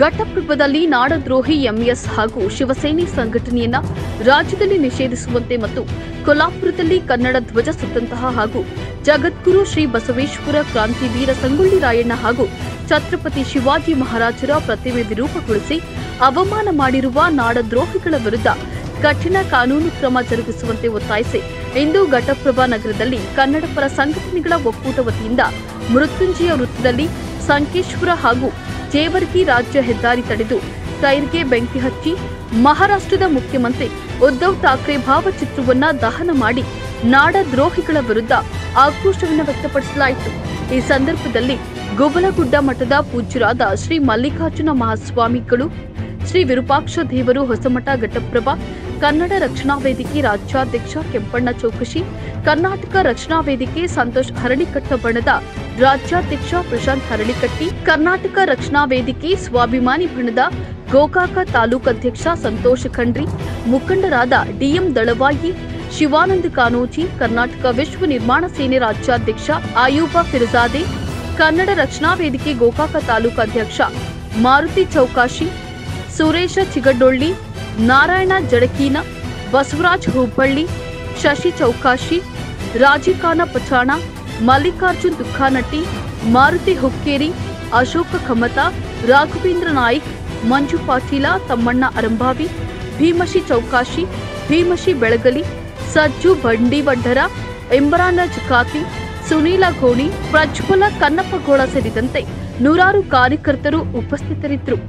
ಘಟ್ಟಪ್ರಭದಲ್ಲಿ ನಾಡದ್ರೋಹಿ MS ಹಾಗೂ ಶಿವಸೇನೆ ಸಂಘಟನೆಯನ್ನ ರಾಜ್ಯದಲ್ಲಿ ನಿಷೇಧಿಸುವಂತೆ ಮತ್ತು ಕೊಲ್ಲಾಪುರದಲ್ಲಿ ಕನ್ನಡ ಧ್ವಜ ಸುತ್ತಂತಹ ಹಾಗೂ ಜಗದ್ಗುರು ಶ್ರೀ ಬಸವೇಶ್ವರ ಕ್ರಾಂತಿವೀರ ಸಂಗೊಳ್ಳಿ ರಾಯಣ್ಣ ಹಾಗೂ ಛತ್ರಪತಿ ಶಿವಾಜಿ ಮಹಾರಾಜರ ಪ್ರತಿಮೆ ವಿರೂಪಗೊಳಿಸಿ ಅವಮಾನ ಮಾಡಿರುವ ನಾಡದ್ರೋಹಿಗಳ ವಿರುದ್ಧ ಕಠಿಣ ಕಾನೂನು ಕ್ರಮ ಜರುಗಿಸುವಂತೆ ಒತ್ತಾಯಿಸಿ ಇಂದು ಘಟಪ್ರಭಾ ನಗರದಲ್ಲಿ ಕನ್ನಡ ಪರ ಸಂಘಟನೆಗಳ ಒಕ್ಕೂಟ ವತಿಯಿಂದ ಮೃತ್ಯುಂಜಯ ವೃತ್ತದಲ್ಲಿ ಸಂಕೇಶ್ವರ ಹಾಗೂ ಜೇವರ್ಗಿ ರಾಜ್ಯ ಹೆದ್ದಾರಿ ತಡೆದು ಟೈರ್ಗೆ ಬೆಂಕಿ ಹಚ್ಚಿ ಮಹಾರಾಷ್ಟ್ರದ ಮುಖ್ಯಮಂತ್ರಿ ಉದ್ಧವ್ ಠಾಕ್ರೆ ಭಾವಚಿತ್ರವನ್ನ ದಹನ ಮಾಡಿ ನಾಡದ್ರೋಹಿಗಳ ವಿರುದ್ಧ ಆಕ್ರೋಶವನ್ನು ವ್ಯಕ್ತಪಡಿಸಲಾಯಿತು ಈ ಸಂದರ್ಭದಲ್ಲಿ ಗುಬಲಗುಡ್ಡ ಮಠದ ಪೂಜ್ಯರಾದ ಶ್ರೀ ಮಲ್ಲಿಕಾರ್ಜುನ ಮಹಾಸ್ವಾಮಿಗಳು ಶ್ರೀ ವಿರೂಪಾಕ್ಷ ದೇವರು ಹೊಸಮಠ ಘಟಪ್ರಭಾ ಕನ್ನಡ ರಕ್ಷಣಾ ವೇದಿಕೆ ರಾಜ್ಯಾಧ್ಯಕ್ಷ ಕೆಂಪಣ್ಣ ಚೌಕಶಿ ಕರ್ನಾಟಕ ರಕ್ಷಣಾ ವೇದಿಕೆ ಸಂತೋಷ್ ಹರಳಿಕಟ್ಟ ಬಣದ ರಾಜ್ಯಾಧ್ಯಕ್ಷ ಪ್ರಶಾಂತ್ ಹರಳಿಕಟ್ಟಿ ಕರ್ನಾಟಕ ರಕ್ಷಣಾ ವೇದಿಕೆ ಸ್ವಾಭಿಮಾನಿ ಬಣದ ಗೋಕಾಕ ತಾಲೂಕು ಅಧ್ಯಕ್ಷ ಸಂತೋಷ್ ಖಂಡ್ರಿ ಮುಖಂಡರಾದ ಡಿಎಂ ದಳವಾಯಿ ಶಿವಾನಂದ್ ಕಾನೋಜಿ ಕರ್ನಾಟಕ ವಿಶ್ವ ನಿರ್ಮಾಣ ಸೇನೆ ರಾಜ್ಯಾಧ್ಯಕ್ಷ ಆಯೂಬ ಫಿರ್ಜಾದೆ ಕನ್ನಡ ರಕ್ಷಣಾ ವೇದಿಕೆ ಗೋಕಾಕ ತಾಲೂಕು ಅಧ್ಯಕ್ಷ ಮಾರುತಿ ಚೌಕಾಶಿ ಸುರೇಶ ಚಿಗಡೊಳ್ಳಿ ನಾರಾಯಣ ಜಡಕೀನ ಬಸವರಾಜ್ ಹುಬ್ಬಳ್ಳಿ ಶಶಿ ಚೌಕಾಶಿ ರಾಜಿಖಾನ ಪಚಾಣ ಮಲ್ಲಿಕಾರ್ಜುನ್ ದುಃಖಾನಟ್ಟಿ ಮಾರುತಿ ಹುಕ್ಕೇರಿ ಅಶೋಕ ಕಮತ ರಾಘವೇಂದ್ರ ನಾಯ್ಕ್ ಮಂಜು ಪಾಟೀಲ ತಮ್ಮಣ್ಣ ಅರಂಭಾವಿ ಭೀಮಶಿ ಚೌಕಾಶಿ ಭೀಮಶಿ ಬೆಳಗಲಿ ಸಜ್ಜು ಬಂಡಿವಡ್ಡರ ಎಂಬರಾನ ಜಕಾತಿ ಸುನೀಲ ಗೋಣಿ ಪ್ರಜ್ವಲ ಕನ್ನಪ್ಪಗೋಳ ಸೇರಿದಂತೆ ನೂರಾರು ಕಾರ್ಯಕರ್ತರು ಉಪಸ್ಥಿತರಿದ್ದರು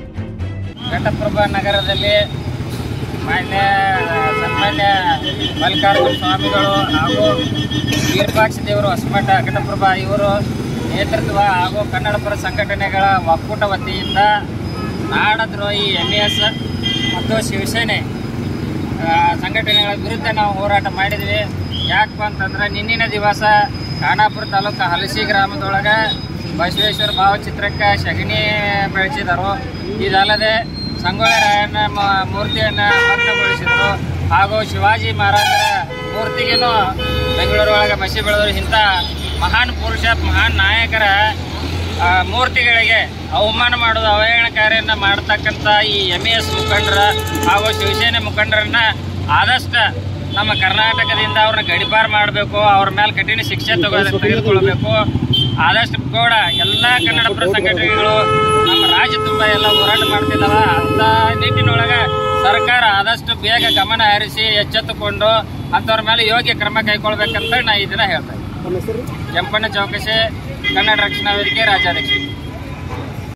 ಘಟಪ್ರಭಾ ನಗರದಲ್ಲಿ ಮಾನ್ಯ ಸನ್ಮಾನ್ಯ ಮಲ್ಲಿಕಾರ್ಜುನ ಸ್ವಾಮಿಗಳು ಹಾಗೂ ವೀರಪಾಕ್ಷ ದೇವರು ಹೊಸಮಠ ಘಟಪ್ರಭಾ ಇವರು ನೇತೃತ್ವ ಹಾಗೂ ಕನ್ನಡ ಪರ ಸಂಘಟನೆಗಳ ಒಕ್ಕೂಟ ವತಿಯಿಂದ ನಾಡದ್ರೋಹಿ ಎಂ ಎಸ್ ಮತ್ತು ಶಿವಸೇನೆ ಆ, ಸಂಘಟನೆಗಳ ವಿರುದ್ಧ ನಾವು ಹೋರಾಟ ಮಾಡಿದ್ವಿ ಯಾಕಪ್ಪ ಅಂತಂದ್ರೆ ನಿನ್ನಿನ ದಿವಸ ಖಾನಾಪುರ ತಾಲೂಕು ಹಲಸಿ ಗ್ರಾಮದೊಳಗೆ ಬಸವೇಶ್ವರ ಭಾವಚಿತ್ರಕ್ಕೆ ಸಗಣಿ ಬೆಳೆಸಿದರು ಇದಲ್ಲದೆ ಸಂಗೊಳ್ಳಿ ರಾಯಣ್ಣ ಮ- ಮೂರ್ತಿಯನ್ನು ಭಗ್ನಗೊಳಿಸಿದರು ಹಾಗೂ ಶಿವಾಜಿ ಮಹಾರಾಜರ ಮೂರ್ತಿಗೇನು ಬೆಂಗಳೂರೊಳಗೆ ಮಸಿ ಬೆಳೆದರು ಇಂಥ ಮಹಾನ್ ಪುರುಷ ಮಹಾನ್ ನಾಯಕರ ಆ, ಮೂರ್ತಿಗಳಿಗೆ ಅವಮಾನ ಮಾಡೋದು ಅವಹೇಳನಕಾರಿಯನ್ನ ಮಾಡತಕ್ಕಂಥ ಈ ಎಮ್ ಎಸ್ ಮುಖಂಡರ ಹಾಗೂ ಶಿವಸೇನೆ ಮುಖಂಡರನ್ನ ಆದಷ್ಟು ನಮ್ಮ ಕರ್ನಾಟಕದಿಂದ ಅವ್ರನ್ನ ಗಡಿಪಾರು ಮಾಡಬೇಕು ಅವ್ರ ಮೇಲೆ ಕಠಿಣ ಶಿಕ್ಷೆ ತಗೋ ತೆಗೆದುಕೊಳ್ಬೇಕು ಆದಷ್ಟು ಕೂಡ ಎಲ್ಲ ಕನ್ನಡ ಪರ ಸಂಘಟನೆಗಳು ನಮ್ಮ ರಾಜ್ಯ ತುಂಬ ಎಲ್ಲ ಹೋರಾಟ ಮಾಡ್ತಿದ್ದಾವ ಅಂತ ನಿಟ್ಟಿನೊಳಗೆ ಸರ್ಕಾರ ಆದಷ್ಟು ಬೇಗ ಗಮನ ಹರಿಸಿ ಎಚ್ಚೆತ್ತುಕೊಂಡು ಅಂಥವ್ರ ಮೇಲೆ ಯೋಗ್ಯ ಕ್ರಮ ಕೈಗೊಳ್ಬೇಕಂತ ನಾ ಇದನ್ನ ಹೇಳ್ತೇನೆ ಕೆಂಪಣ್ಣ ಚೌಕಶಿ ಕನ್ನಡ ರಕ್ಷಣಾ ವೇದಿಕೆ ರಾಜ್ಯಾಧ್ಯಕ್ಷ